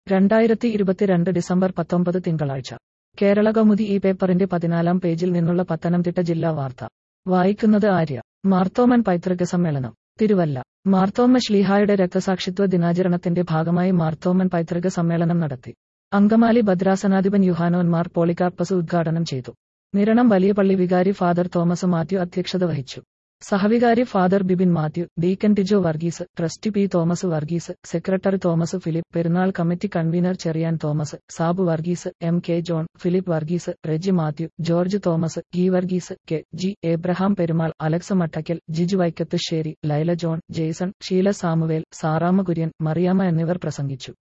രണ്ടായിരത്തി ഇരുപത്തിരണ്ട് ഡിസംബർ പത്തൊമ്പത് തിങ്കളാഴ്ച കേരള കൗമുദി ഈ പേപ്പറിന്റെ പതിനാലാം പേജിൽ നിന്നുള്ള പത്തനംതിട്ട ജില്ലാ വാർത്ത വായിക്കുന്നത് ആര്യ മാർത്തോമൻ പൈതൃക സമ്മേളനം തിരുവല്ല മാർത്തോമ്മ ശ്ലീഹായുടെ രക്തസാക്ഷിത്വ ദിനാചരണത്തിന്റെ ഭാഗമായി മാർത്തോമൻ പൈതൃക സമ്മേളനം നടത്തി അങ്കമാലി ഭദ്രാസനാധിപൻ യുഹാനോൻ മാർ പോളികാർപ്പസ് ഉദ്ഘാടനം ചെയ്തു നിരണം വലിയ പള്ളി വികാരി ഫാദർ തോമസ് മാത്യു അധ്യക്ഷത വഹിച്ചു സഹവികാരി father Bibin Mathew deacon Tijo Varghese trustee P Thomas Varghese secretary Thomas Philip പെരുന്നാൾ committee convener Cherian Thomas Sabu Varghese M K John Philip Varghese Reji Mathew George Thomas ഗി Varghese K G Abraham Perumal Alex Mattackal Jiju Vaikathusseri Laila John Jason Sheela Samuel Sarama Kurian Mariyamma എന്നിവർ പ്രസംഗിച്ചു